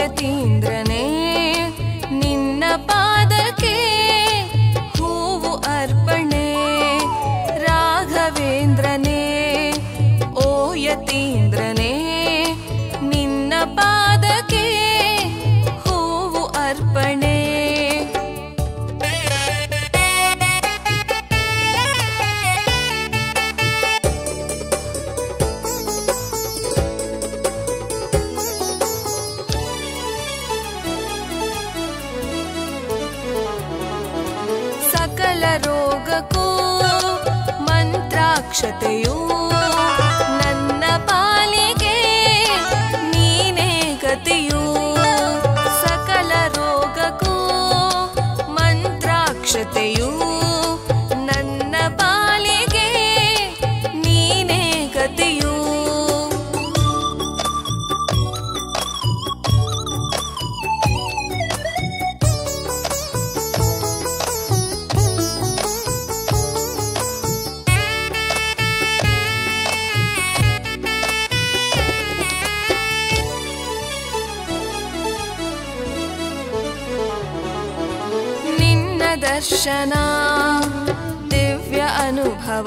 ಯತೀಂದ್ರನೇ ನಿನ್ನ ಪಾದಕ್ಕೆ ಹೂವು ಅರ್ಪಣೆ ರಾಘವೇಂದ್ರನೇ ಓ ಯತೀಂದ್ರನೇ ನಿನ್ನ ಪಾದಕ್ಕೆ ಹೂವು ಅರ್ಪಣೆ ಸಕಲ ರೋಗಕ್ಕೂ ಮಂತ್ರಾಕ್ಷತೆಯೂ ನನ್ನ ಪಾಲಿಗೆ ನೀನೇ ಗತಿಯೂ ಸಕಲ ರೋಗಕ್ಕೂ ಮಂತ್ರಾಕ್ಷತೆಯೂ ನನ್ನ ಪಾಲಿಗೆ ನೀನೇ ಗತಿಯೂ ನಿನ್ನ ದರ್ಶನ ದಿವ್ಯ ಅನುಭವ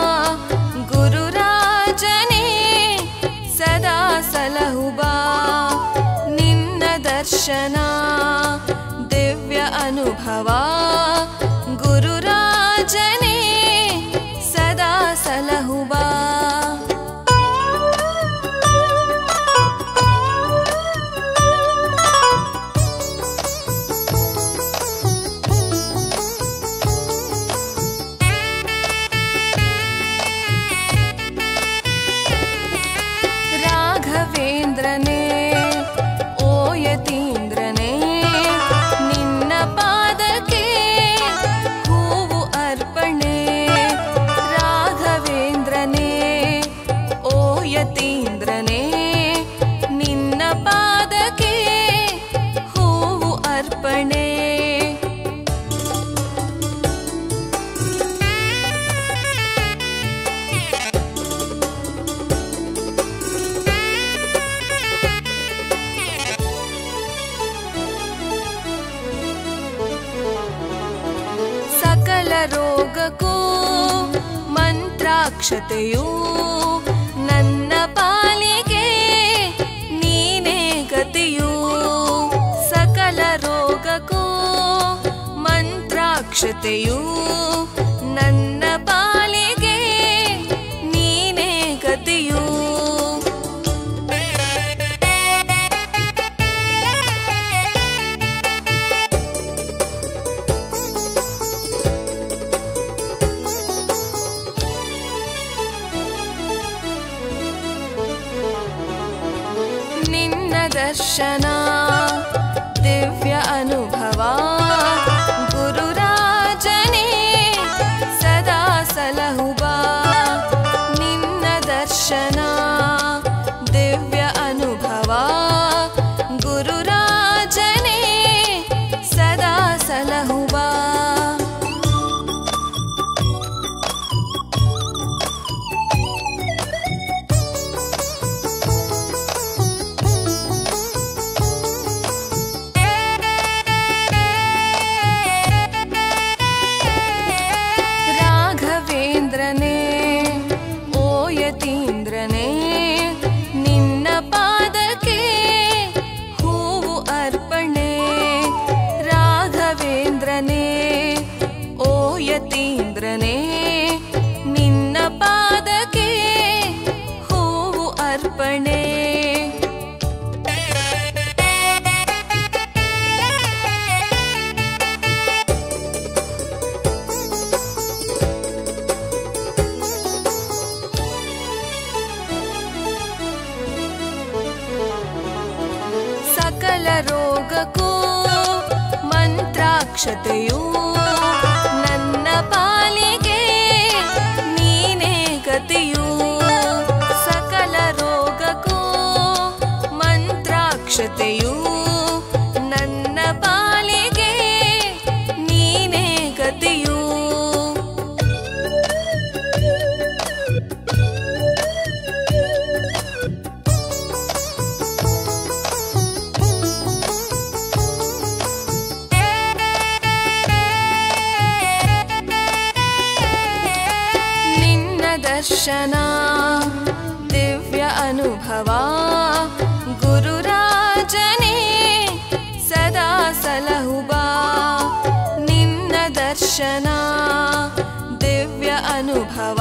ಗುರುರಾಜನೇ ಸದಾ ಸಲಹುಬಾ ನಿನ್ನ ದರ್ಶನ ದಿವ್ಯ ಅನುಭವ ಗುರುರಾಜನೇ ಸದಾ ಸಲಹುಬಾ ರಾಘವೇಂದ್ರನೇ ಓ ಯತೀಂದ್ರನೇ ನಿನ್ನ ಪಾದಕ್ಕೆ ಹೂವು ಅರ್ಪಣೆ ರಾಘವೇಂದ್ರನೇ ಓ ಯತೀಂದ್ರನೇ ನಿನ್ನ ಪಾದಕ್ಕೆ ಹೂವು ಅರ್ಪಣೆ ಸಕಲ ರೋಗಕ್ಕೂ ಮಂತ್ರಾಕ್ಷತೆಯೂ ನನ್ನ ಪಾಲಿಗೆ ನೀನೇ ಗತಿಯೂ ಸಕಲ ರೋಗಕ್ಕೂ ಮಂತ್ರಾಕ್ಷತೆಯೂ ನನ್ನ ಪಾಲಿಗೆ ನೀನೇ ಗತಿಯೂ ನಿನ್ನ ದರ್ಶನ ದಿವ್ಯ ಅನುಭವ ಗುರುರಾಜನೇ ಸದಾ ಸಲಹುಬಾ ನಿನ್ನ ದರ್ಶನ ದಿವ್ಯ ಅನುಭವ ಗುರುರಾಜನೇ ಸದಾ ಸಲಹುಬಾ ರಾಘವೇಂದ್ರನೇ ಓ ಯತೀಂದ್ರನೇ ನಿನ್ನ ಪಾದಕ್ಕೆ ಹೂವು ಅರ್ಪಣೆ ರಾಘವೇಂದ್ರನೇ ಓ ಯತೀಂದ್ರನೇ ನಿನ್ನ ಪಾದಕ್ಕೆ ಹೂವು ಅರ್ಪಣೆ ಸಕಲ ರೋಗಕ್ಕೂ ಮಂತ್ರಾಕ್ಷತೆಯೂ ನನ್ನ ಪಾಲಿಗೆ ನೀನೇ ಗತಿಯೂ ಸಕಲ ರೋಗಕ್ಕೂ ಮಂತ್ರಾಕ್ಷತೆಯೂ ನನ್ನ ಪಾಲಿಗೆ ನೀನೇ ಗತಿಯೂ ದರ್ಶನ ದಿವ್ಯ ಅನುಭವ ಗುರುರಾಜನೇ ಸದಾ ಸಲಹುಬಾ ನಿನ್ನ ದರ್ಶನ ದಿವ್ಯ ಅನುಭವ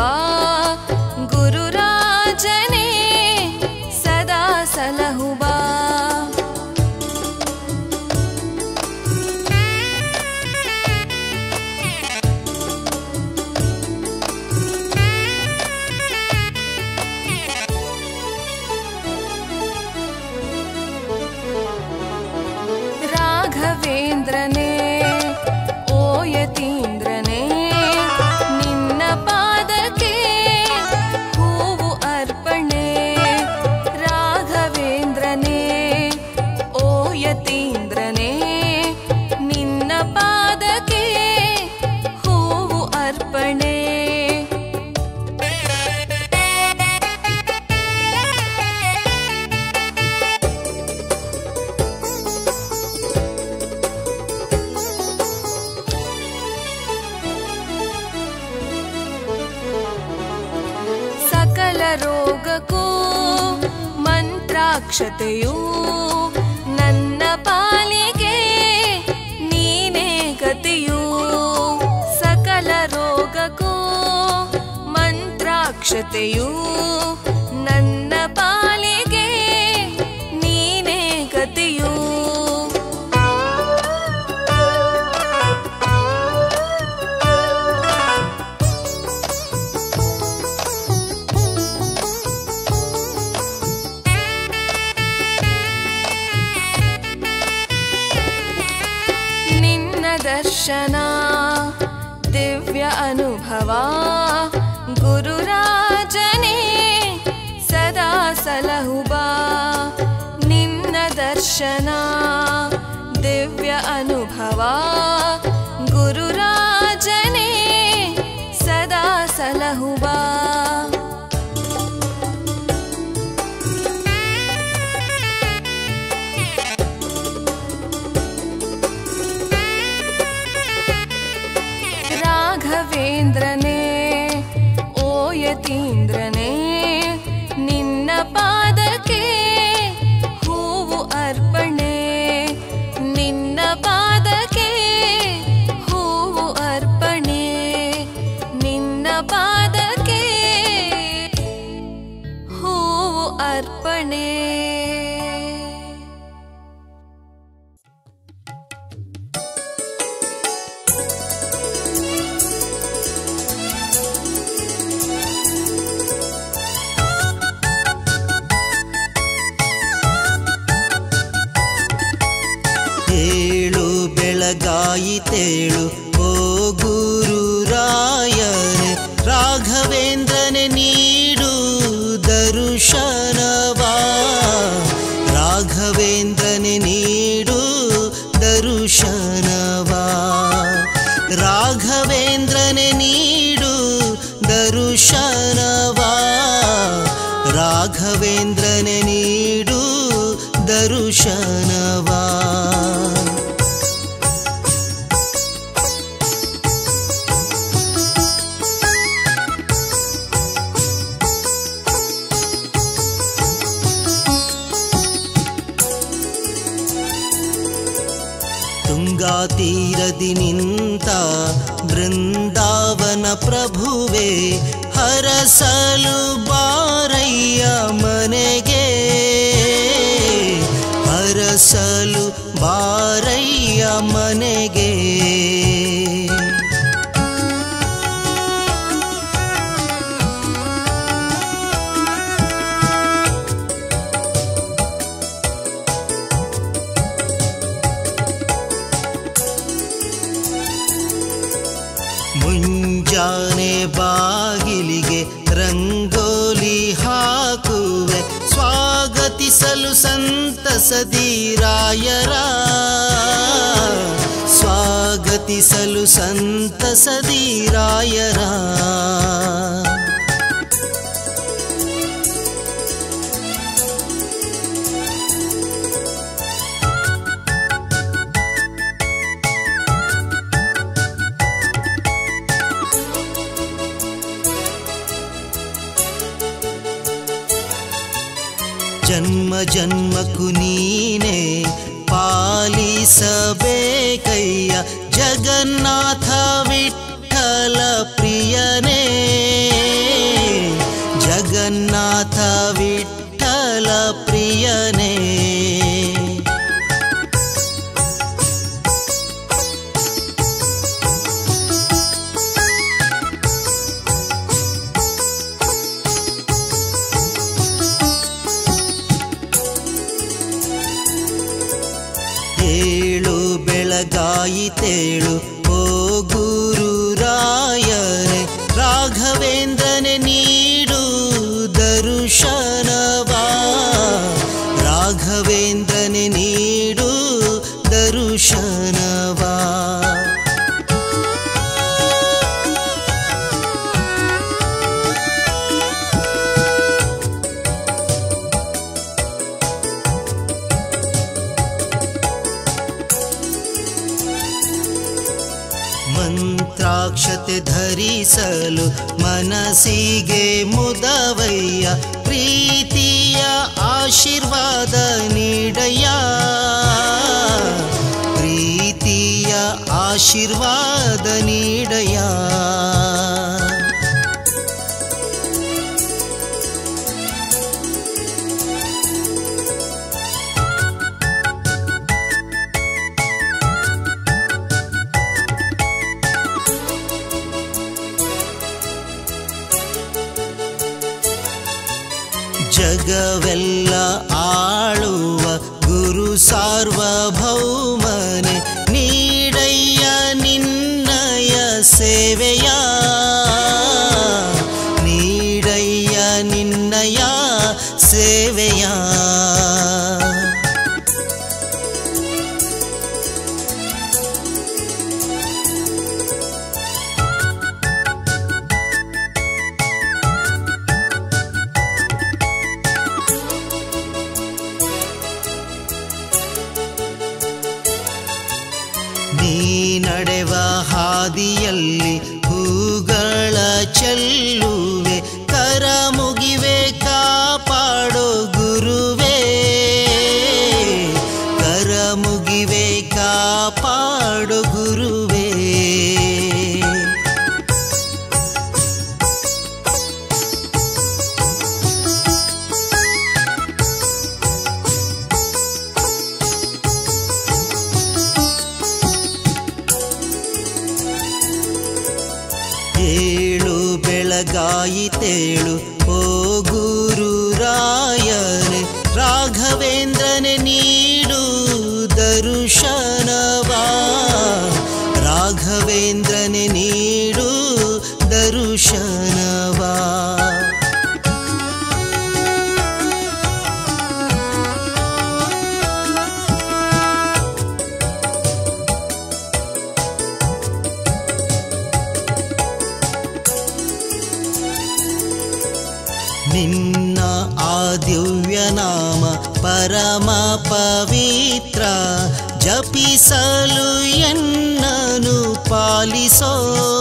ಗುರುರಾಜನೇ ಸದಾ ಸಲಹುಬಾ ರಾಘವೇಂದ್ರನೇ ಓ ಯತೀಂದ್ರನೇ ನಿನ್ನ ಪಾದಕ್ಕೆ ಹೂವು ಅರ್ಪಣೆ ರಾಘವೇಂದ್ರನೇ ಓ ಯತೀಂದ್ರನೇ ನಿನ್ನ ಪಾದಕ್ಕೆ ಹೂವು ಅರ್ಪಣೆ ಸಕಲ ರೋಗಕ್ಕೂ ಮಂತ್ರಾಕ್ಷತೆಯು ನನ್ನ ಪಾಲಿಗೆ ನೀನೇ ಗತಿಯು ಸಕಲ ರೋಗಕ್ಕೂ ಮಂತ್ರಾಕ್ಷತೆಯು ನನ್ನ ಪಾಲಿಗೆ ನೀನೇ ಗತಿಯು ನಿನ್ನ ದರ್ಶನ ದಿವ್ಯ ಅನುಭವ ಗುರುರಾಜನೇ ಸದಾ ಸಲಹುಬಾ ನಿನ್ನ ದರ್ಶನ ದಿವ್ಯ ಅನುಭವ ಗುರುರಾಜನೇ ಸದಾ ಸಲಹುಬಾ ರಾಘವೇಂದ್ರನೇ ಓ ಯತೀಂದ್ರನೇ ನಿನ್ನ ಪಾದಕ್ಕೆ ಹೂವು ಅರ್ಪಣೆ ನಿನ್ನ ಪಾದಕ್ಕೆ ಹೂವು ಅರ್ಪಣೆ ನಿನ್ನ ಪಾದಕ್ಕೆ ಹೂವು ಅರ್ಪಣೆ ಏಳು ಬೆಳಗಾಯಿತೇಳು ಓ ಗುರು ರಾಯನೆ ರಾಘವೇಂದ್ರನೆ ನೀಡು ದರುಶನವಾ ರಾಘವೇಂದ್ರನೆ ನೀಡು ದರುಶನವಾ ರಾಘವೇಂದ್ರನೆ ನೀಡು ದರುಶನವಾ ರಾಘವೇಂದ್ರನೆ ನೀಡು ದರುಶನವಾ ತುಂಗಾ ತೀರದಿ ನಿಂತ ಬೃಂದಾವನ ಪ್ರಭುವೆ ಹರಸಲು ಬಾರಯ್ಯ ಮನೆಗೆ ಹರಸಲು ಬಾರಯ್ಯ ಮನೆಗೆ ಮುಂಜಾನೆ ಬಾಗಿಲಿಗೆ ರಂಗೋಲಿ ಹಾಕುವೆ ಸ್ವಾಗತಿಸಲು ಸಂತಸದಿ ರಾಯರ ಸ್ವಾಗತಿಸಲು ಸಂತಸದಿ ರಾಯರ ಜನ್ಮಕ್ಕೂ ನೀನೇ ಪಾಲಿಸಬೇಕಯ್ಯ ಜಗನ್ನಾಥ ವಿಠಲ ಪ್ರಿಯನೇ ಜಗನ್ನಾಥ ವಿಠಲ ಪ್ರಿಯನೇ ಏಳು ಬೆಳಗಾಯಿತೇಳು ಓ ಗುರು ರಾಯರೇ ರಾಘವೇಂದ್ರನೆ ನೀಡು ದರುಶನವಾ ರಾಘವೇಂದ್ರನೆ ನೀಡು ದರುಶನವಾ ಮಂತ್ರಾಕ್ಷತೆ ಧರಿಸಲು ಮನಸ್ಸಿಗೆ ಮುದವಯ್ಯ ಪ್ರೀತಿಯ ಆಶೀರ್ವಾದ ನೀಡಯ್ಯ ಪ್ರೀತಿಯ ಆಶೀರ್ವಾದ ನೀಡಯ್ಯ ಜಗವೆಲ್ಲ ಆಳುವ ಗುರು ಸಾರ್ವಭೌಮನೆ ನೀಡಯ್ಯ ನಿನ್ನಯ ಸೇವೆಯ ನೀಡಯ್ಯ ನಿನ್ನಯ ಸೇವೆಯ ನೀ ನಡೆವ ಹಾದಿಯಲ್ಲಿ ಹೂಗಳ ಚೆಲ್ಲುವೆ ಕರ ಮುಗಿವೆ ಕಾಪಾಡೋ ಗುರುವೇ ಕರ ಮುಗಿವೆ ಕಾಪಾಡೋ ಗುರುವೇ ಏಳು ಬೆಳಗಾಯಿತೇಳು ಓ ಗುರು ರಾಯನೆ ರಾಘವೇಂದ್ರನೆ ನೀಡು ದರುಶನವಾ ರಾಘವೇಂದ್ರನೆ ನೀಡು ದರುಶನವಾ ನಿನ್ನ ಆ ದಿವ್ಯ ನಾಮ ಪರಮ ಪವಿತ್ರ ಜಪಿಸಲು ಎನ್ನನು ಪಾಲಿಸೋ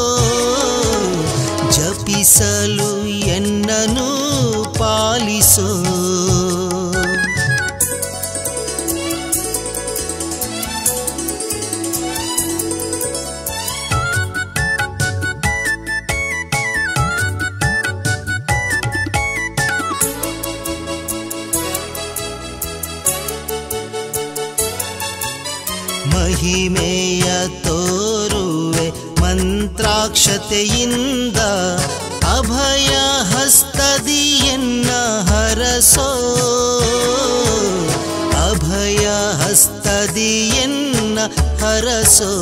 ಜಪಿಸಲು ಎನ್ನನು ಪಾಲಿಸೋ ಮಹಿಮೆಯ ತೋರುವೆ ಮಂತ್ರಾಕ್ಷತೆಯಿಂದ ಅಭಯ ಹಸ್ತದಿಯನ್ನ ಹರಸೋ ಅಭಯ ಹಸ್ತದಿಯನ್ನ ಹರಸೋ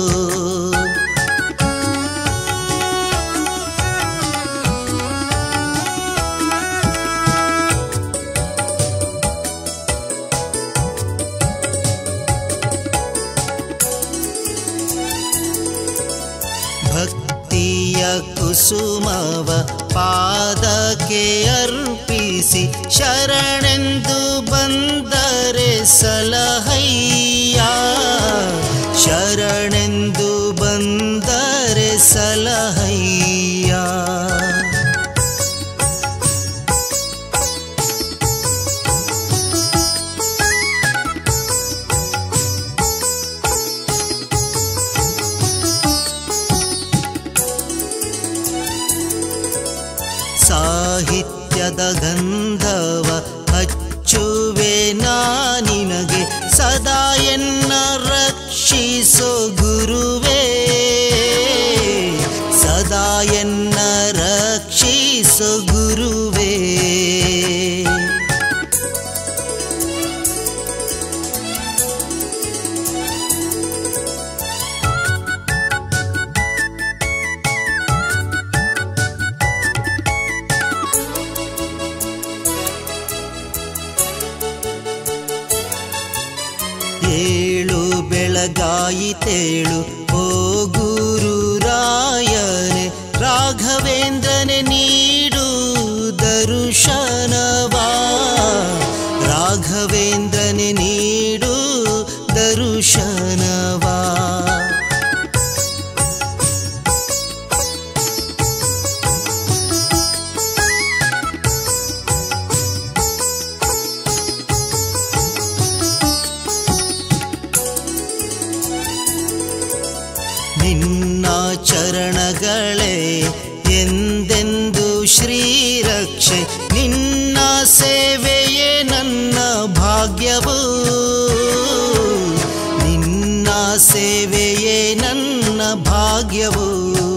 ಭಕ್ತಿಯ ಕುಸುಮವ ಪಾದಕ್ಕೆ ಅರ್ಪಿಸಿ ಶರಣೆಂದು ಬಂದರೆ ಸಲಹಯ್ಯ ಶರಣೆಂದು ಬಂದರೆ ಸಲಹಯ್ಯ ಎನ್ನ ರಕ್ಷಿಸೋ ಗುರುವೇ ಸದಾ ಎನ್ನ ರಕ್ಷಿಸೋ ಗುರುವೇ ಏಳು ಬೆಳಗಾಯಿತೇಳು ಓ ಗುರು ರಾಯನೆ ರಾಘವೇಂದ್ರನೆ ನೀಡು ದರುಶನವಾ ರಾಘವೇಂದ್ರನೆ ನೀಡು ದರುಶನವಾ ನಿನ್ನ ಚರಣಗಳೇ ಎಂದೆಂದು ಶ್ರೀರಕ್ಷೆ ನಿನ್ನ ಸೇವೆಯೇ ನನ್ನ ಭಾಗ್ಯವು ನಿನ್ನ ಸೇವೆಯೇ ನನ್ನ ಭಾಗ್ಯವು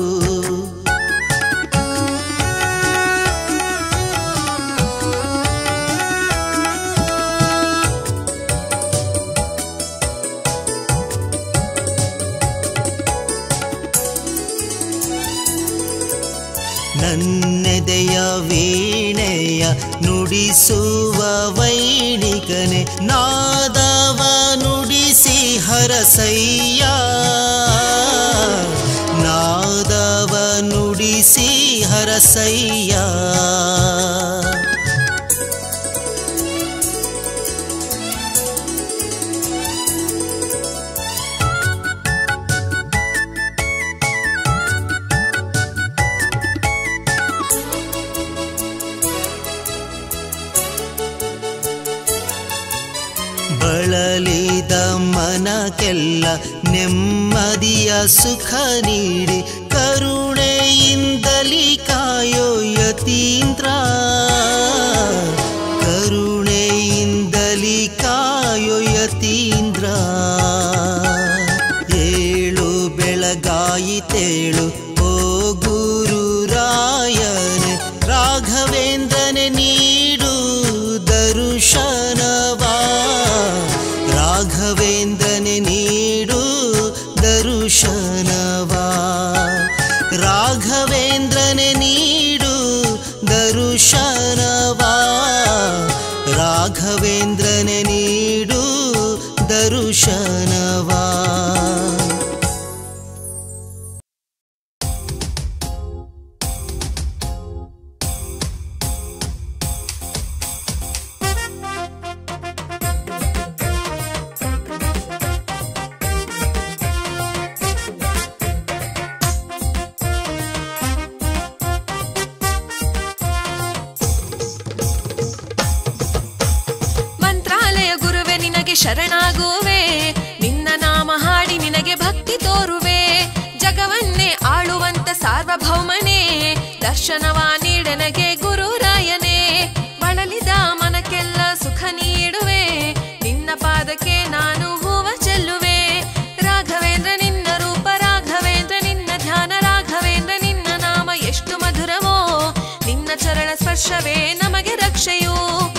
ನನ್ನೆದೆಯ ವೀಣೆಯ ನುಡಿಸುವ ವೈಣಿಕನೆ ನಾದವ ನುಡಿಸಿ ಹರಸಯ್ಯ ನಾದವ ನುಡಿಸಿ ಹರಸಯ್ಯ ಬಳಲಿದ ಮನಕ್ಕೆಲ್ಲ ನೆಮ್ಮದಿಯ ಸುಖ ನೀಡಿ ಕರುಣೆಯಿಂದಲಿ ಕಾಯೋ ಯತೀಂದ್ರ ಕರುಣೆಯಿಂದಲಿ ಕಾಯೋ ಯತೀಂದ್ರ ಏಳು ಬೆಳಗಾಯಿತೇಳು ಓ ಗುರು ರಾಯನೆ ರಾಘವೇಂದ್ರನೆ ನೀಡು ದರುಶನವಾ ರಾಘವೇಂದ್ರನೆ ನೀಡು ದರುಶನವಾ ರಾಘವೇಂದ್ರನೆ ನೀಡು ದರುಶನವಾ ರಾಘವೇಂದ್ರನೆ ನೀಡು ದರುಶನವಾ ಮಂತ್ರಾಲಯ ಗುರುವೆ ನಿನಗೆ ಶರಣಾಗುವೆ ನಿನ್ನ ನಾಮ ಹಾಡಿ ನಿನಗೆ ಭಕ್ತಿ ತೋರುವೆ ಜಗವನ್ನೇ ಆಳುವಂತ ಸಾರ್ವಭೌಮನೇ ದರ್ಶನವ ನೀಡನಗೆ ಗುರುರಾಯನೇ ಬಳಲಿದ ಮನಕ್ಕೆಲ್ಲ ಸುಖ ನೀಡುವೆ ನಿನ್ನ ಪಾದಕ್ಕೆ ನಾನು ಹೂವ ಚೆಲ್ಲುವೆ ರಾಘವೇಂದ್ರ ನಿನ್ನ ರೂಪ ರಾಘವೇಂದ್ರ ನಿನ್ನ ಧ್ಯಾನ ರಾಘವೇಂದ್ರ ನಿನ್ನ ನಾಮ ಎಷ್ಟು ಮಧುರವೋ ನಿನ್ನ ಚರಣ ಸ್ಪರ್ಶವೇ ನಮಗೆ ರಕ್ಷೆಯು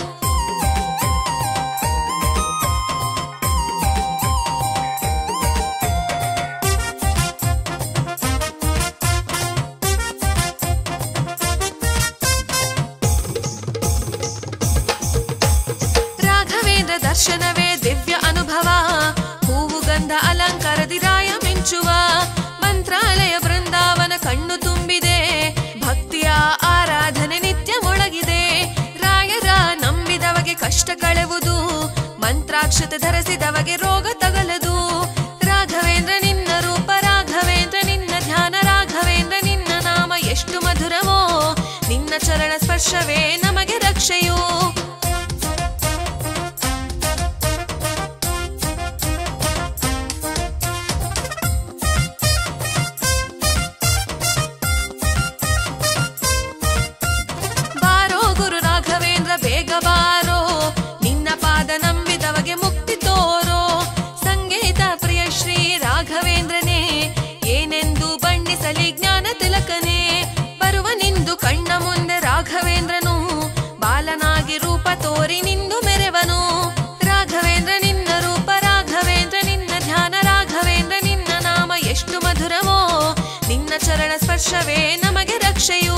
ರಾಘವೇಂದ್ರ ದರ್ಶನವೇ ದಿವ್ಯ ಅನುಭವ ಹೂವು ಗಂಧ ಅಲಂಕಾರದಿ ರಾಯ ಮಿಂಚುವ ಮಂತ್ರಾಲಯ ಬೃಂದಾವನ ಕಣ್ಣು ತುಂಬಿದೆ ಭಕ್ತಿಯ ಆರಾಧನೆ ನಿತ್ಯ ಮೊಳಗಿದೆ ರಾಯರ ನಂಬಿದವಗೆ ಕಷ್ಟ ಕಳೆವುದು ಮಂತ್ರಾಕ್ಷತೆ ಧರಿಸಿದವಗೆ ರೋಗ ತಗಲದು ರಾಘವೇಂದ್ರ ನಿನ್ನ ರೂಪ ರಾಘವೇಂದ್ರ ನಿನ್ನ ಧ್ಯಾನ ರಾಘವೇಂದ್ರ ನಿನ್ನ ನಾಮ ಎಷ್ಟು ಮಧುರವೋ ನಿನ್ನ ಚರಣ ಸ್ಪರ್ಶವೇ ನಮಗೆ ರಕ್ಷೆಯು ಬಾರೋ ಗುರು ರಾಘವೇಂದ್ರ ಬೇಗ ಬಾರೋ ನಿನ್ನ ಪಾದ ನಂಬಿದವಗೆ ಮುಕ್ತಿ ತೋರೋ ಸ್ಪರ್ಶವೇ ನಮಗೆ ರಕ್ಷೆಯು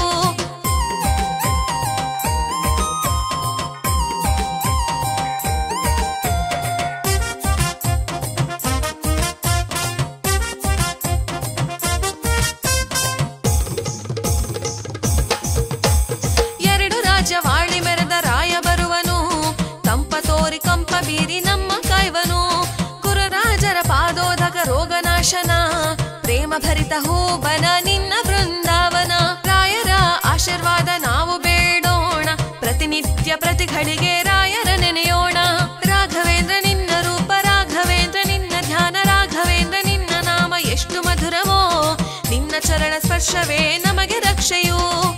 ಎರಡು ರಾಜವಾಳಿ ಮೆರೆದ ರಾಯ ಬರುವನು ತಂಪ ತೋರಿ ಕಂಪ ಬೀರಿ ನಮ್ಮ ಕಾಯ್ವನು ಕುರರಾಜರ ಪಾದೋದಕ ರೋಗನಾಶನ ಪ್ರೇಮ ಭರಿತ ಹೂಬನ ನಿನ್ನ ಬೃಂದಾವನ ರಾಯರ ಆಶೀರ್ವಾದ ನಾವು ಬೇಡೋಣ ಪ್ರತಿನಿತ್ಯ ಪ್ರತಿಗಳಿಗೆ ರಾಯರ ನೆನೆಯೋಣ ರಾಘವೇಂದ್ರ ನಿನ್ನ ರೂಪ ರಾಘವೇಂದ್ರ ನಿನ್ನ ಧ್ಯಾನ ರಾಘವೇಂದ್ರ ನಿನ್ನ ನಾಮ ಎಷ್ಟು ಮಧುರವೋ ನಿನ್ನ ಚರಣ ಸ್ಪರ್ಶವೇ ನಮಗೆ ರಕ್ಷೆಯು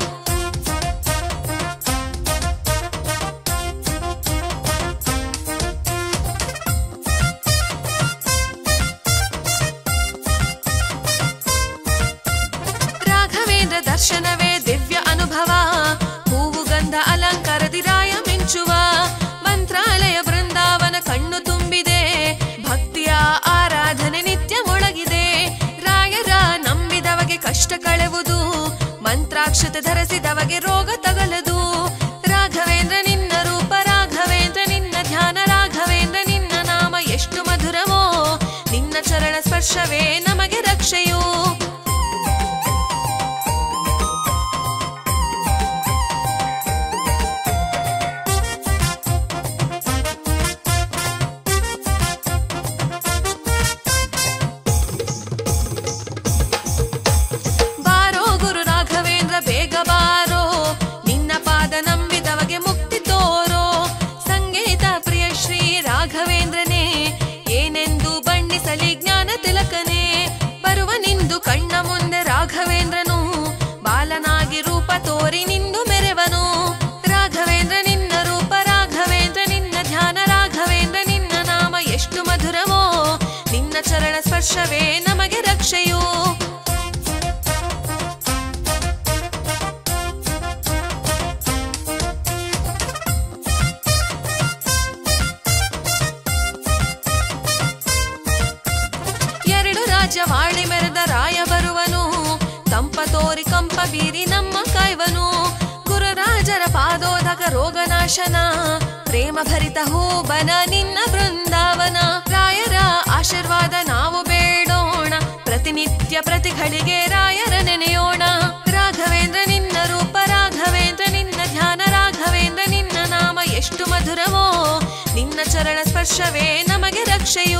ರಾಘವೇಂದ್ರ ದರ್ಶನವೇ ದಿವ್ಯ ಅನುಭವ ಹೂವು ಗಂಧ ಅಲಂಕಾರದಿ ರಾಯ ಮಿಂಚುವ ಮಂತ್ರಾಲಯ ಬೃಂದಾವನ ಕಣ್ಣು ತುಂಬಿದೆ ಭಕ್ತಿಯ ಆರಾಧನೆ ನಿತ್ಯ ಮೊಳಗಿದೆ ರಾಯರ ನಂಬಿದವಗೆ ಕಷ್ಟ ಕಳೆವುದು ಮಂತ್ರಾಕ್ಷತೆ ಧರಿಸಿದವಗೆ ರೋಗ ತಗಲದು ರಾಘವೇಂದ್ರ ನಿನ್ನ ರೂಪ ರಾಘವೇಂದ್ರ ನಿನ್ನ ಧ್ಯಾನ ರಾಘವೇಂದ್ರ ನಿನ್ನ ನಾಮ ಎಷ್ಟು ಮಧುರವೋ ನಿನ್ನ ಚರಣ ಸ್ಪರ್ಶವೇ ನಮಗೆ ರಕ್ಷೆಯು ಬಾರೋ ಗುರು ರಾಘವೇಂದ್ರ ಬೇಗ ಬಾರೋ ನಿನ್ನ ಪಾದ ನಂಬಿದವಗೆ ಮುಕ್ತಿ ತೋರೋ ಸಂಗೀತ ಪ್ರಿಯ ಶ್ರೀ ರಾಘವೇಂದ್ರನೇ ಏನೆಂದು ಬಣ್ಣಿಸಲಿ ಜ್ಞಾನ ತಿಲಕನೇ ಬರುವ ನಿಂದು ಕಣ್ಣ ಮುಂದೆ ರಾಘವೇಂದ್ರನು ಬಾಲನಾಗಿ ರೂಪ ತೋರಿ ನಿಂದು ಮೆರೆವನು ರಾಘವೇಂದ್ರ ನಿನ್ನ ರೂಪ ರಾಘವೇಂದ್ರ ನಿನ್ನ ಧ್ಯಾನ ರಾಘವೇಂದ್ರ ನಿನ್ನ ನಾಮ ಎಷ್ಟು ಮಧುರವೋ ನಿನ್ನ ಚರಣ ಸ್ಪರ್ಶವೇ ನಮಗೆ ರಕ್ಷೆಯು ಎರಡು ರಾಜವಾಳಿ ಮೆರೆದ ರಾಯ ಬರುವನು ತಂಪ ತೋರಿ ಕಂಪ ಬೀರಿ ನಮ್ಮ ಕಾಯ್ವನು ಗುರುರಾಜರ ಪಾದೋದಕ ರೋಗನಾಶನ ಪ್ರೇಮ ಭರಿತ ಹೂಬನ ನಿನ್ನ ಬೃಂದಾವನ ರಾಯರ ಆಶೀರ್ವಾದ ನಾವು ಬೇಡೋಣ ಪ್ರತಿನಿತ್ಯ ಪ್ರತಿಗಳಿಗೆ ರಾಯರ ನೆನೆಯೋಣ ರಾಘವೇಂದ್ರ ನಿನ್ನ ರೂಪ ರಾಘವೇಂದ್ರ ನಿನ್ನ ಧ್ಯಾನ ರಾಘವೇಂದ್ರ ನಿನ್ನ ನಾಮ ಎಷ್ಟು ಮಧುರವೋ ನಿನ್ನ ಚರಣ ಸ್ಪರ್ಶವೇ ನಮಗೆ ರಕ್ಷೆಯು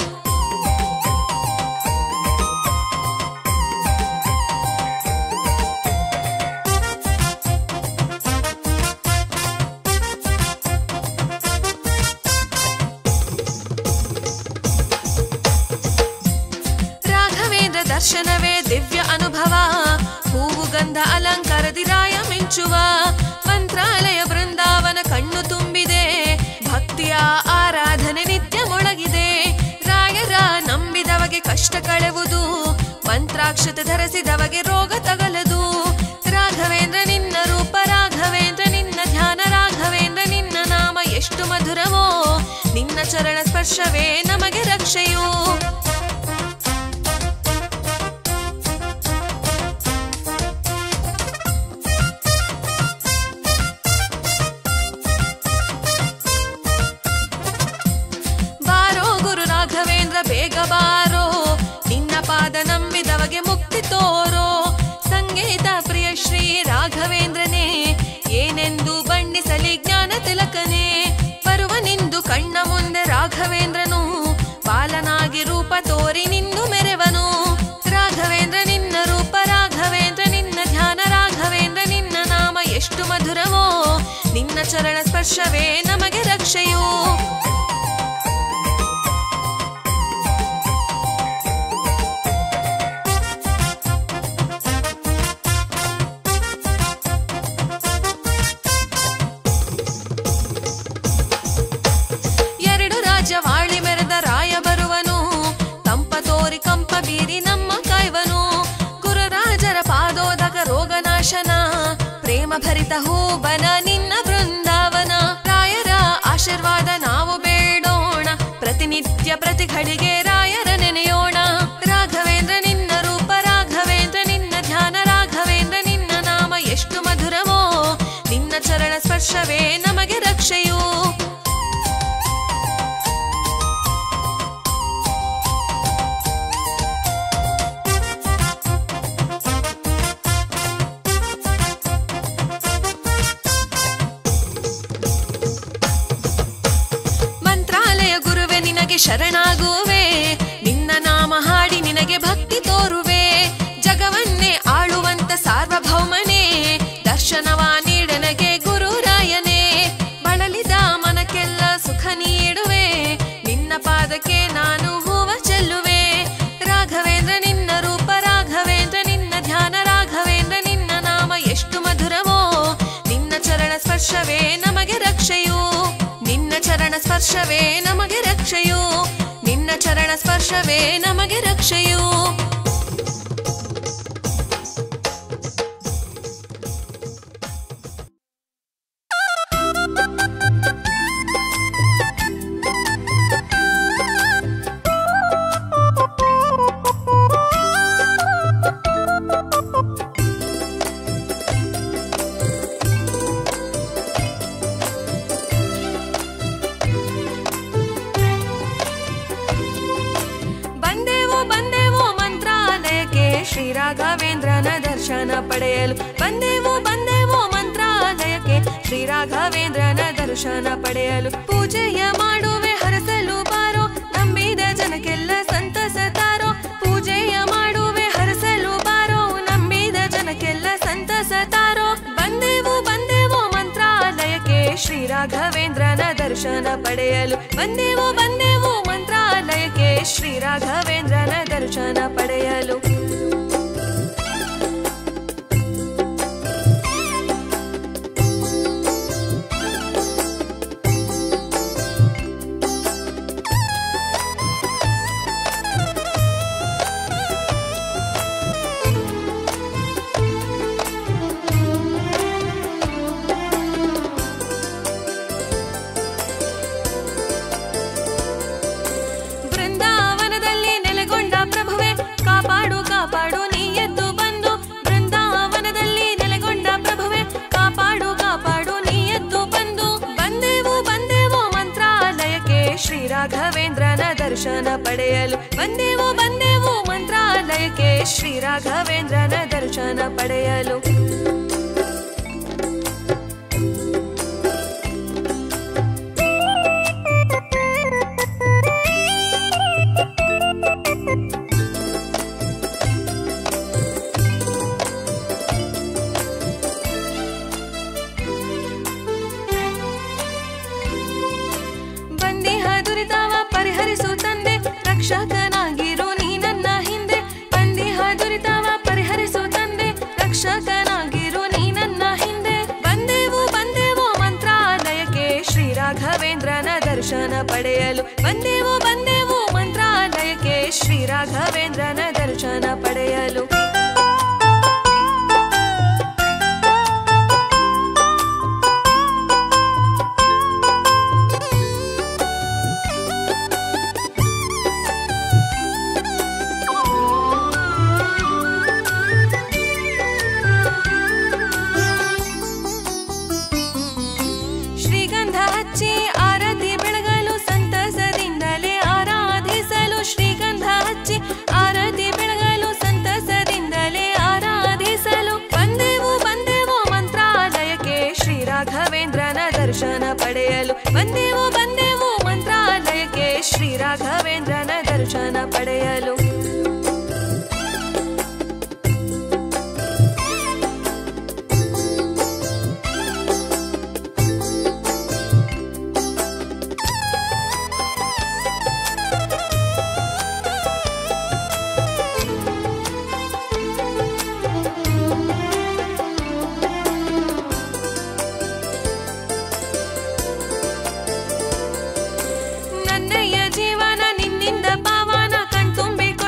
ರಾಘವೇಂದ್ರ ದರ್ಶನವೇ ದಿವ್ಯ ಅನುಭವ ಹೂವು ಗಂಧ ಅಲಂಕಾರದಿ ರಾಯ ಮಿಂಚುವ ಮಂತ್ರಾಲಯ ಬೃಂದಾವನ ಕಣ್ಣು ತುಂಬಿದೆ ಭಕ್ತಿಯ ಆರಾಧನೆ ನಿತ್ಯ ಮೊಳಗಿದೆ ರಾಯರ ನಂಬಿದವಗೆ ಕಷ್ಟ ಕಳೆವುದು ಮಂತ್ರಾಕ್ಷತೆ ಧರಿಸಿದವಗೆ ರೋಗ ತಗಲದು ರಾಘವೇಂದ್ರ ನಿನ್ನ ರೂಪ ರಾಘವೇಂದ್ರ ನಿನ್ನ ಧ್ಯಾನ ರಾಘವೇಂದ್ರ ನಿನ್ನ ನಾಮ ಎಷ್ಟು ಮಧುರವೋ ನಿನ್ನ ಚರಣ ಸ್ಪರ್ಶವೇ ನಮಗೆ ರಕ್ಷೆಯು ಬಾರೋ ಗುರು ರಾಘವೇಂದ್ರ ಬೇಗ ಬಾರೋ ನಿನ್ನ ಪಾದ ನಂಬಿದವಗೆ ಮುಕ್ತಿ ತೋರೋ ಸಂಗೀತ ಪ್ರಿಯ ಶ್ರೀ ರಾಘವೇಂದ್ರನೇ ಏನೆಂದು ಬಣ್ಣಿಸಲಿ ಜ್ಞಾನ ತಿಲಕನೇ ಬರುವ ನಿಂದು ಕಣ್ಣ ಮುಂದೆ ರಾಘವೇಂದ್ರನು ಬಾಲನಾಗಿ ರೂಪ ತೋರಿ ನಿಂದು ಮೆರೆವನು ರಾಘವೇಂದ್ರ ನಿನ್ನ ರೂಪ ರಾಘವೇಂದ್ರ ನಿನ್ನ ಧ್ಯಾನ ರಾಘವೇಂದ್ರ ನಿನ್ನ ನಾಮ ಎಷ್ಟು ಮಧುರವೋ ನಿನ್ನ ಚರಣ ಸ್ಪರ್ಶವೇ ನಮಗೆ ರಕ್ಷೆಯು ಎರಡು ರಾಜವಾಳಿ ಮೆರೆದ ರಾಯ ಬರುವನು ತಂಪ ತೋರಿ ಕಂಪ ಬೀರಿ ನಮ್ಮ ಕಾಯ್ವನು ಗುರುರಾಜರ ಪಾದೋದಕ ರೋಗನಾಶನ ಪ್ರೇಮ ಭರಿತ ಹೂಬನ ನಿನ್ನ ಬೃಂದಾವನ ರಾಯರ ಆಶೀರ್ವಾದ ನಾವು ಬೇಡೋಣ ಪ್ರತಿನಿತ್ಯ ಪ್ರತಿಗಳಿಗೆ ರಾಯರ ನೆನೆಯೋಣ ರಾಘವೇಂದ್ರ ನಿನ್ನ ರೂಪ ರಾಘವೇಂದ್ರ ನಿನ್ನ ಧ್ಯಾನ ರಾಘವೇಂದ್ರ ಬೆಳಗುವೆ ನಿನ್ನ ನಾಮ ಹಾಡಿ ನಿನಗೆ ಭಕ್ತಿ ತೋರುವೆ ಜಗವನ್ನೇ ಆಳುವಂತ ಸಾರ್ವಭೌಮನೇ ದರ್ಶನವ ನೀಡನಗೆ ಗುರುರಾಯನೇ ಬಳಲಿದ ಮನಕ್ಕೆಲ್ಲ ಸುಖ ನೀಡುವೆ ನಿನ್ನ ಪಾದಕ್ಕೆ ನಾನು ಹೂವ ಚೆಲ್ಲುವೆ ರಾಘವೇಂದ್ರ ನಿನ್ನ ರೂಪ ರಾಘವೇಂದ್ರ ನಿನ್ನ ಧ್ಯಾನ ರಾಘವೇಂದ್ರ ನಿನ್ನ ನಾಮ ಎಷ್ಟು ಮಧುರವೋ ನಿನ್ನ ಚರಣ ಸ್ಪರ್ಶವೇ ನಮಗೆ ರಕ್ಷೆಯು ನಿನ್ನ ಚರಣ ಸ್ಪರ್ಶವೇ ನಮಗೆ ರಕ್ಷೆಯು ನಿನ್ನ ಚರಣ ಸ್ಪರ್ಶವೇ ನಮಗೆ ರಕ್ಷೆಯು ಬಂದೆವು ಬಂದೆವು ಮಂತ್ರಾಲಯಕ್ಕೆ ಶ್ರೀ ರಾಘವೇಂದ್ರನ ದರ್ಶನ ಪಡೆಯಲು ಬಂದೆವು ಬಂದೆವು ಮಂತ್ರಾಲಯಕ್ಕೆ ಶ್ರೀ ರಾಘವೇಂದ್ರನ ದರ್ಶನ ಪಡೆಯಲು ಪೂಜೆಯ ಮಾಡುವೆ ಹರಸಲು ಬಾರೋ ನಂಬಿದ ಜನಕ್ಕೆಲ್ಲ ಸಂತಸ ತಾರೋ ಪೂಜೆಯ ಮಾಡುವೆ ಹರಸಲು ಬಾರೋ ನಂಬಿದ ಜನಕ್ಕೆಲ್ಲ ಸಂತಸ ತಾರೋ ಬಂದೆವು ಬಂದೆವು ಮಂತ್ರಾಲಯಕ್ಕೆ ಶ್ರೀ ರಾಘವೇಂದ್ರನ ದರ್ಶನ ಪಡೆಯಲು ಬಂದೆವು ಬಂದೆವು ಮಂತ್ರಾಲಯಕ್ಕೆ ಶ್ರೀ ರಾಘವೇಂದ್ರನ ದರ್ಶನ ಪಡೆಯಲು ಬೃಂದಾವನದಲ್ಲಿ ನೆಲೆಗೊಂಡ ಪ್ರಭುವೆ ಕಾಪಾಡು ಕಾಪಾಡು ನೀ ಎದ್ದು ಬಂದು ಬೃಂದಾವನದಲ್ಲಿ ನೆಲೆಗೊಂಡ ಪ್ರಭುವೆ ಕಾಪಾಡು ಕಾಪಾಡು ನೀ ಎದ್ದು ಬಂದು ಬಂದೆವು ಬಂದೆವು ಮಂತ್ರಾಲಯಕ್ಕೆ ಶ್ರೀ ರಾಘವೇಂದ್ರನ ದರ್ಶನ ಪಡೆಯಲು ಬಂದೆವು ಬಂದೆವು ಮಂತ್ರಾಲಯಕ್ಕೆ ಶ್ರೀ ರಾಘವೇಂದ್ರನ ದರ್ಶನ ಪಡೆಯಲು ಬಂದಿಹ ದುರಿತವ ಪರಿಹರಿಸು ತಂದೆ ರಕ್ಷಕನಾಗಿರು ನೀ ನನ್ನ ಹಿಂದೆ ಬಂದಿಹ ದುರಿತವ ಪರಿಹರಿಸು ತಂದೆ ರಕ್ಷಕನಾಗಿರು ನೀ ನನ್ನ ಹಿಂದೆ ಬಂದೆವು ಬಂದೆವು ಮಂತ್ರಾಲಯಕ್ಕೆ ಶ್ರೀ ರಾಘವೇಂದ್ರನ ದರ್ಶನ ಪಡೆಯಲು ಬಂದೆವು ಬಂದೆವು ಮಂತ್ರಾಲಯಕ್ಕೆ ಶ್ರೀ ರಾಘವೇಂದ್ರನ ದರ್ಶನ ಪಡೆಯಲು ಶ್ರೀಗಂಧ ಹಚ್ಚಿ ಆರತಿ ಬೆಳಗಲು ಸಂತಸದಿಂದಲೇ ಆರಾಧಿಸಲು ಶ್ರೀಗಂಧ ಹಚ್ಚಿ ಆರತಿ ಬೆಳಗಲು ಸಂತಸದಿಂದಲೇ ಆರಾಧಿಸಲು ಬಂದೆವು ಬಂದೆವು ಮಂತ್ರಾಲಯಕ್ಕೆ ಶ್ರೀ ರಾಘವೇಂದ್ರನ ದರ್ಶನ ಪಡೆಯಲು ಬಂದೆವು ಬಂದೆವು ಮಂತ್ರಾಲಯಕ್ಕೆ ಶ್ರೀ ರಾಘವೇಂದ್ರನ ದರ್ಶನ ಪಡೆಯಲು ನನ್ನಯ್ಯ ಜೀವನ ನಿನ್ನಿಂದ ಪಾವನ ಕಣ್ತುಂಬಿಕೊಂಡು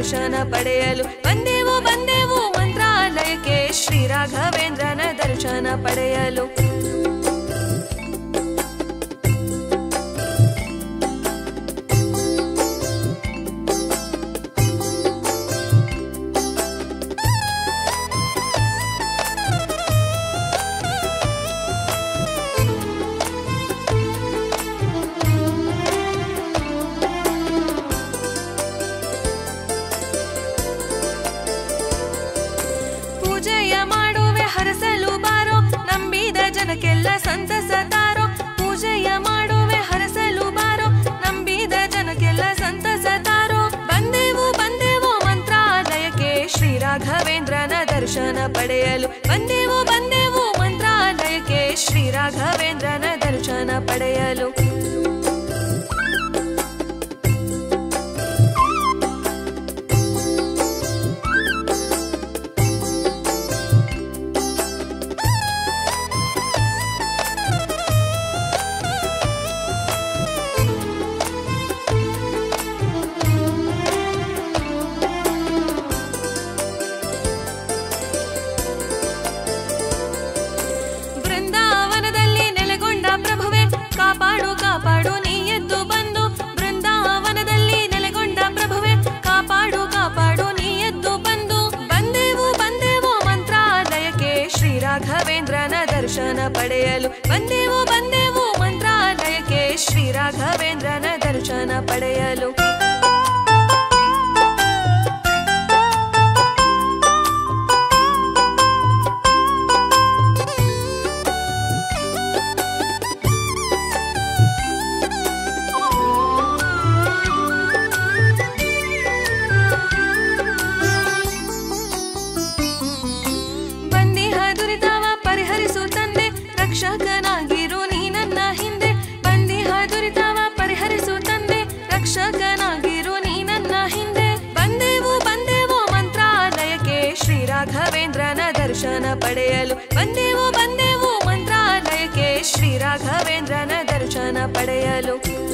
ದರ್ಶನ ಪಡೆಯಲು ಬಂದೆವು ಬಂದೆವು ಮಂತ್ರಾಲಯಕ್ಕೆ ಶ್ರೀ ರಾಘವೇಂದ್ರನ ದರ್ಶನ ಪಡೆಯಲು ಪೂಜೆಯ ಮಾಡುವೆ ಹರಸಲು ಬಾರೋ ನಂಬಿದ ಜನಕ್ಕೆಲ್ಲ ಸಂತಸ ತಾರೋ ಪೂಜೆಯ ಮಾಡುವೆ ಹರಸಲು ಬಾರೋ ನಂಬಿದ ಜನಕ್ಕೆಲ್ಲ ಸಂತಸ ತಾರೋ ಬಂದೆವು ಬಂದೆವು ಮಂತ್ರಾಲಯಕ್ಕೆ ಶ್ರೀ ರಾಘವೇಂದ್ರನ ದರ್ಶನ ಪಡೆಯಲು ಬಂದೆವು ಬಂದೆವು ಮಂತ್ರಾಲಯಕ್ಕೆ ಶ್ರೀ ರಾಘವೇಂದ್ರನ ದರ್ಶನ ಪಡೆಯಲು ಬೃಂದಾವನದಲ್ಲಿ ನೆಲೆಗೊಂಡ ಪ್ರಭುವೆ ಕಾಪಾಡು ಕಾಪಾಡು ನೀ ಎದ್ದು ಬಂದು ಬೃಂದಾವನದಲ್ಲಿ ನೆಲೆಗೊಂಡ ಪ್ರಭುವೆ ಕಾಪಾಡು ಕಾಪಾಡು ನೀ ಎದ್ದು ಬಂದು ಬಂದೆವು ಬಂದೆವು ಮಂತ್ರಾಲಯಕ್ಕೆ ಶ್ರೀ ರಾಘವೇಂದ್ರನ ದರ್ಶನ ಪಡೆಯಲು ಬಂದೆವು ಬಂದೆವು ಮಂತ್ರಾಲಯಕ್ಕೆ ಶ್ರೀ ರಾಘವೇಂದ್ರನ ದರ್ಶನ ಪಡೆಯಲು ಬಂದಿಹ ದುರಿತವ ಪರಿಹರಿಸು ತಂದೆ ರಕ್ಷಕನಾಗಿರು ನೀ ನನ್ನ ಹಿಂದೆ ಬಂದಿಹ ದುರಿತವ ಪರಿಹರಿಸು ತಂದೆ ರಕ್ಷಕನಾಗಿರು ನೀ ನನ್ನ ಹಿಂದೆ ಬಂದೆವು ಬಂದೆವು ಮಂತ್ರಾಲಯಕ್ಕೆ ಶ್ರೀ ರಾಘವೇಂದ್ರನ ದರ್ಶನ ಪಡೆಯಲು ಬಂದೆವು ಬಂದೆವು ಮಂತ್ರಾಲಯಕ್ಕೆ ಶ್ರೀ ರಾಘವೇಂದ್ರನ ದರ್ಶನ ಪಡೆಯಲು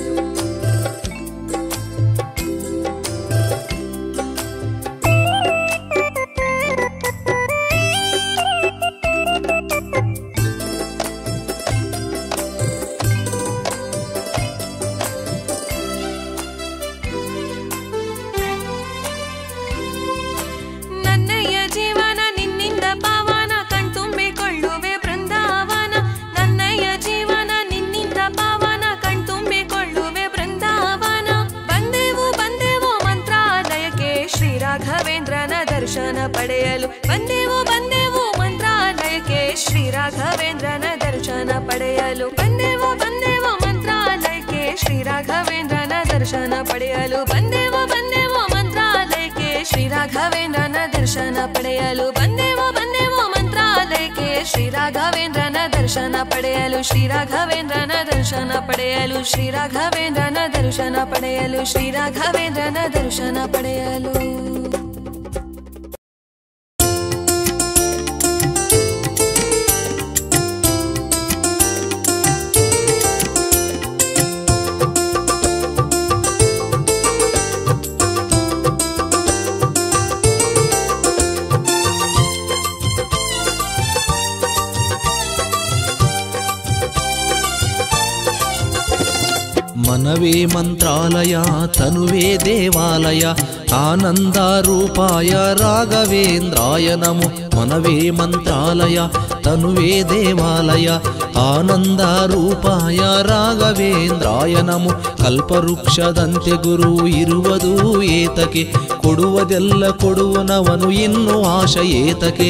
ನನ್ನಯ್ಯ ಜೀವನ ನಿನ್ನಿಂದ ಪಾವನ ಕಣ್ತುಂಬಿಕೊಳ್ಳುವೆ ಬೃಂದಾವನ ನನ್ನಯ್ಯ ಜೀವನ ನಿನ್ನಿಂದ ಪಾವನ ಕಣ್ತುಂಬಿಕೊಳ್ಳುವೆ ಬೃಂದಾವನ ಬಂದೆವು ಬಂದೆವು ಮಂತ್ರಾಲಯಕ್ಕೆ ಶ್ರೀ ರಾಘವೇಂದ್ರನ ದರ್ಶನ ಪಡೆಯಲು ಬಂದೆವು ಬಂದೆವು ಮಂತ್ರಾಲಯಕ್ಕೆ ಶ್ರೀ ರಾಘವೇಂದ್ರನ ದರ್ಶನ ಪಡೆಯಲು ಬಂದೆವು ಬಂದೆವು ಮಂತ್ರಾಲಯಕ್ಕೆ ಶ್ರೀ ರಾಘವೇಂದ್ರನ ದರ್ಶನ ಪಡೆಯಲು ಬಂದೆವು ಬಂದೆವು ಮಂತ್ರಾಲಯಕ್ಕೆ ಶ್ರೀ ರಾಘವೇಂದ್ರನ ದರ್ಶನ ಪಡೆಯಲು ಬಂದೆವು ಬಂದೆವು ಮಂತ್ರಾಲಯಕ್ಕೆ ಶ್ರೀ ರಾಘವೇಂದ್ರನ ದರ್ಶನ ಪಡೆಯಲು ಶ್ರೀ ರಾಘವೇಂದ್ರನ ದರ್ಶನ ಪಡೆಯಲು ಶ್ರೀ ರಾಘವೇಂದ್ರನ ದರ್ಶನ ಪಡೆಯಲು ಶ್ರೀ ರಾಘವೇಂದ್ರನ ದರ್ಶನ ಪಡೆಯಲು ಮನವೇ ಮಂತ್ರಾಲಯ ತನುವೇ ದೇವಾಲಯ ಆನಂದ ರೂಪಾಯ ರಾಘವೇಂದ್ರಾಯ ನಮೋ ಮನವೇ ಮಂತ್ರಾಲಯ ತನುವೇ ದೇವಾಲಯ ಆನಂದ ರೂಪಾಯ ರಾಘವೇಂದ್ರಾಯ ನಮೋ ಕಲ್ಪವೃಕ್ಷದಂತೆ ಗುರು ಇರುವುದು ಏತಕೆ ಕೊಡುವುದೆಲ್ಲ ಕೊಡುವನವನು ಇನ್ನು ಆಶ ಏತಕೆ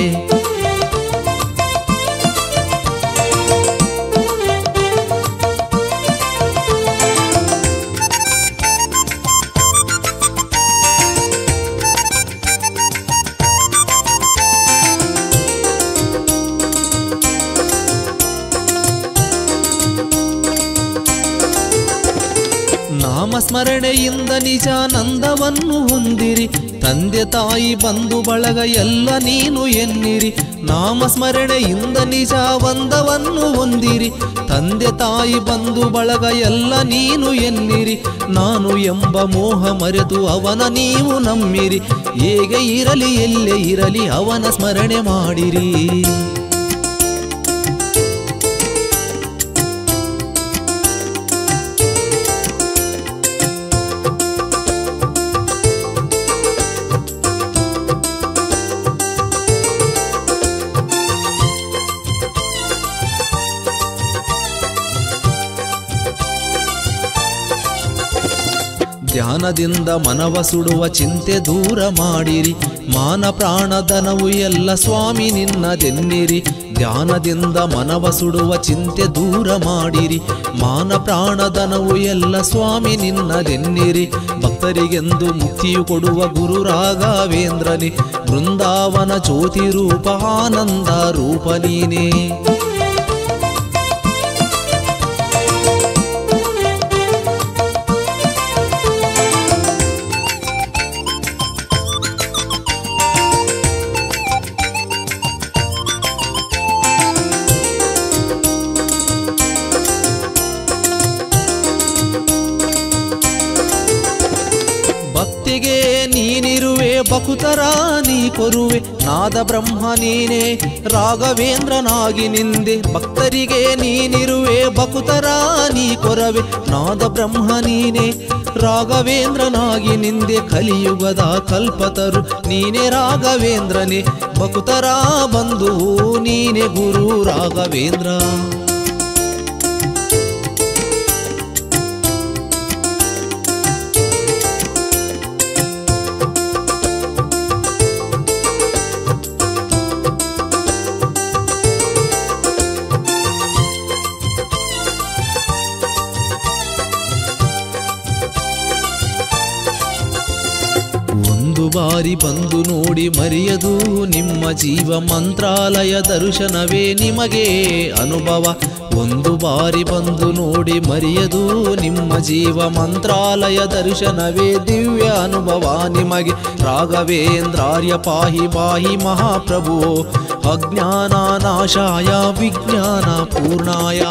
ನಾಮಸ್ಮರಣೆಯಿಂದ ನಿಜಾನಂದವನ್ನು ಹೊಂದಿರಿ ತಂದೆ ತಾಯಿ ಬಂಧು ಬಳಗ ಎಲ್ಲ ನೀನು ಎನ್ನಿರಿ ನಾಮಸ್ಮರಣೆಯಿಂದ ನಿಜ ಒಂದವನ್ನು ಹೊಂದಿರಿ ತಂದೆ ತಾಯಿ ಬಂಧು ಬಳಗ ಎಲ್ಲ ನೀನು ಎನ್ನಿರಿ ನಾನು ಎಂಬ ಮೋಹ ಮರೆತು ಅವನ ನೀವು ನಂಬಿರಿ ಹೇಗೆ ಇರಲಿ ಎಲ್ಲೇ ಇರಲಿ ಅವನ ಸ್ಮರಣೆ ಮಾಡಿರಿ ಧ್ಯಾನದಿಂದ ಮನವ ಸುಡುವ ಚಿಂತೆ ದೂರ ಮಾಡಿರಿ ಮಾನ ಪ್ರಾಣಧನವು ಎಲ್ಲ ಸ್ವಾಮಿ ನಿನ್ನದೆನ್ನಿರಿ ಧ್ಯಾನದಿಂದ ಮನವ ಸುಡುವ ಚಿಂತೆ ದೂರ ಮಾಡಿರಿ ಮಾನ ಪ್ರಾಣಧನವು ಎಲ್ಲ ಸ್ವಾಮಿ ನಿನ್ನದೆನ್ನಿರಿ ಭಕ್ತರಿಗೆಂದು ಮುಕ್ತಿಯು ಕೊಡುವ ಗುರು ರಾಘವೇಂದ್ರನೇ ಬೃಂದಾವನ ಜ್ಯೋತಿ ರೂಪ ಆನಂದ ರೂಪ ನೀನೇ ಭಕ್ತಿಗೆ ನೀನಿರುವೆ ಬಕುತರ ನೀ ಕೊರುವೆ ನಾದ ಬ್ರಹ್ಮ ನೀನೇ ರಾಘವೇಂದ್ರನಾಗಿ ನಿಂದೆ ಭಕ್ತರಿಗೆ ನೀನಿರುವೆ ಬಕುತರ ನೀ ಕೊರವೆ ನಾದ ಬ್ರಹ್ಮ ನೀನೇ ರಾಘವೇಂದ್ರನಾಗಿ ನಿಂದೆ ಕಲಿಯುಗದ ಕಲ್ಪತರು ನೀನೇ ರಾಘವೇಂದ್ರನೇ ಬಕುತರ ಬಂಧುವು ನೀನೇ ಗುರು ರಾಘವೇಂದ್ರ ಒಂದು ಬಾರಿ ಬಂದು ನೋಡಿ ಮರೆಯದು ನಿಮ್ಮ ಜೀವ ಮಂತ್ರಾಲಯ ದರ್ಶನವೇ ನಿಮಗೆ ಅನುಭವ ಒಂದು ಬಾರಿ ಬಂದು ನೋಡಿ ಮರೆಯದು ನಿಮ್ಮ ಜೀವ ಮಂತ್ರಾಲಯ ದರ್ಶನವೇ ದಿವ್ಯ ಅನುಭವ ನಿಮಗೆ ರಾಘವೇಂದ್ರಾರ್ಯ ಪಾಹಿ ಪಾಹಿ ಮಹಾಪ್ರಭು ಅಜ್ಞಾನ ನಾಶಾಯ ವಿಜ್ಞಾನ ಪೂರ್ಣಾಯ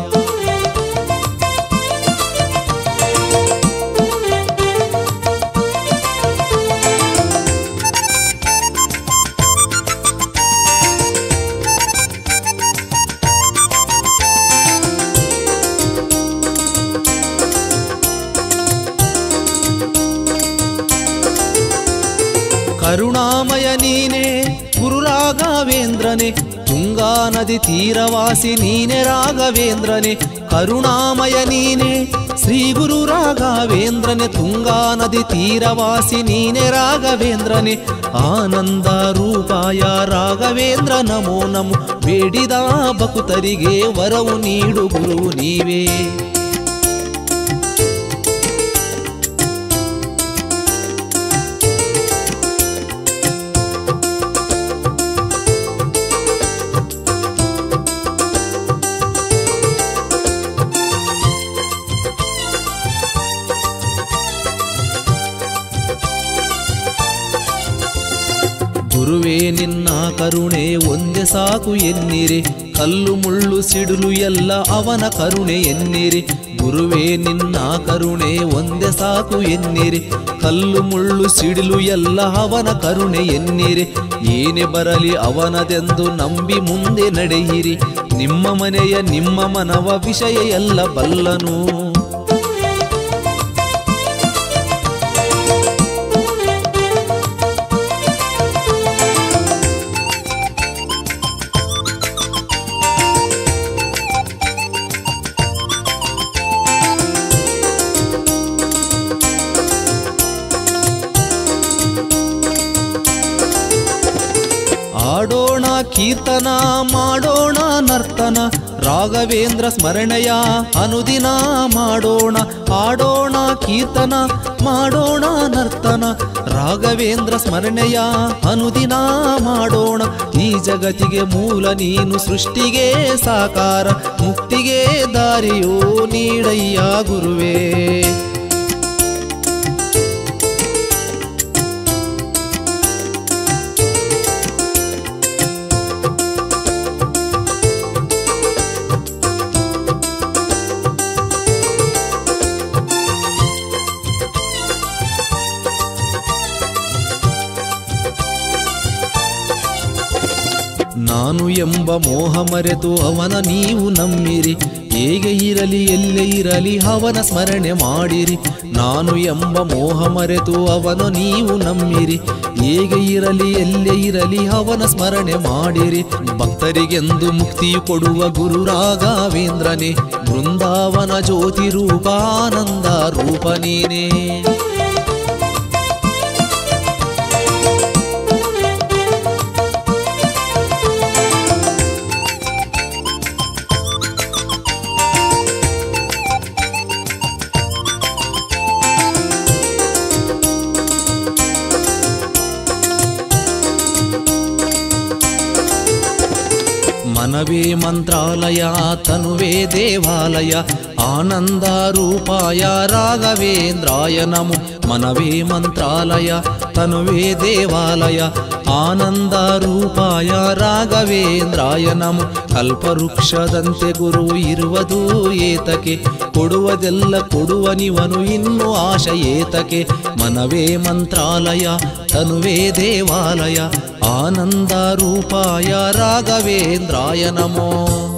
ಕರುಣಾಮಯ ನೀನೇ ಗುರು ರಾಘವೇಂದ್ರನೇ ತುಂಗಾ ನದಿ ತೀರವಾಸಿ ನೀನೆ ರಾಘವೇಂದ್ರನೇ ಕರುಣಾಮಯ ನೀನೇ ಶ್ರೀ ಗುರು ರಾಘವೇಂದ್ರನೇ ತುಂಗಾ ನದಿ ತೀರವಾಸಿ ನೀನೆ ರಾಘವೇಂದ್ರನೇ ಆನಂದ ರೂಪಾಯ ರಾಘವೇಂದ್ರ ನಮೋ ನಮೋ ಬೇಡಿದ ಭಕ್ತರಿಗೆ ವರವು ನೀಡು ಗುರು ನೀವೇ ಗುರುವೇ ನಿನ್ನ ಕರುಣೆ ಒಂದೇ ಸಾಕು ಎನ್ನಿರಿ ಕಲ್ಲು ಮುಳ್ಳು ಸಿಡಿಲು ಎಲ್ಲ ಅವನ ಕರುಣೆ ಎನ್ನಿರಿ ಗುರುವೇ ನಿನ್ನ ಕರುಣೆ ಒಂದೇ ಸಾಕು ಎನ್ನಿರಿ ಕಲ್ಲು ಮುಳ್ಳು ಸಿಡಿಲು ಎಲ್ಲ ಅವನ ಕರುಣೆ ಎನ್ನಿರಿ ಏನೇ ಬರಲಿ ಅವನದೆಂದು ನಂಬಿ ಮುಂದೆ ನಡೆಯಿರಿ ನಿಮ್ಮ ಮನೆಯ ನಿಮ್ಮ ಮನವ ವಿಷಯ ಎಲ್ಲ ಬಲ್ಲನು ಆಡೋಣ ಕೀರ್ತನ ಮಾಡೋಣ ನರ್ತನ ರಾಘವೇಂದ್ರ ಸ್ಮರಣೆಯ ಅನುದಿನ ಮಾಡೋಣ ಆಡೋಣ ಕೀರ್ತನ ಮಾಡೋಣ ನರ್ತನ ರಾಘವೇಂದ್ರ ಸ್ಮರಣೆಯ ಅನುದಿನ ಮಾಡೋಣ ಈ ಜಗತ್ತಿಗೆ ಮೂಲ ನೀನು ಸೃಷ್ಟಿಗೆ ಸಾಕಾರ ಮುಕ್ತಿಗೆ ದಾರಿಯೋ ನೀಡಯ್ಯ ಗುರುವೇ ಎಂಬ ಮೋಹ ಮರೆತು ಅವನ ನೀವು ನಂಬಿರಿ ಹೇಗೆ ಇರಲಿ ಎಲ್ಲೇ ಇರಲಿ ಅವನ ಸ್ಮರಣೆ ಮಾಡಿರಿ ನಾನು ಎಂಬ ಮೋಹ ಮರೆತು ಅವನ ನೀವು ನಂಬಿರಿ ಹೇಗೆ ಇರಲಿ ಎಲ್ಲೇ ಇರಲಿ ಅವನ ಸ್ಮರಣೆ ಮಾಡಿರಿ ಭಕ್ತರಿಗೆಂದು ಮುಕ್ತಿ ಕೊಡುವ ಗುರು ರಾಘವೇಂದ್ರನೇ ಬೃಂದಾವನ ಜ್ಯೋತಿ ರೂಪ ಆನಂದ ರೂಪ ನೀನೇ ಮನವೇ ಮಂತ್ರಾಲಯ ತನುವೇ ದೇವಾಲಯ ಆನಂದ ರೂಪಾಯ ರಾಘವೇಂದ್ರಾಯ ನಮೋ ಮನವೇ ಮಂತ್ರಾಲಯ ತನುವೇ ದೇವಾಲಯ ಆನಂದ ರೂಪಾಯ ರಾಘವೇಂದ್ರಾಯ ನಮೋ ಕಲ್ಪವೃಕ್ಷದಂತೆ ಗುರು ಇರುವುದು ಏತಕೆ ಕೊಡುವುದೆಲ್ಲ ಕೊಡುವನಿವನು ಇನ್ನು ಆಶ ಏತಕೆ ಮನವೇ ಮಂತ್ರಾಲಯ ತನುವೇ ದೇವಾಲಯ ಆನಂದ ರೂಪಾಯ ರಾಘವೇಂದ್ರಾಯ ನಮೋ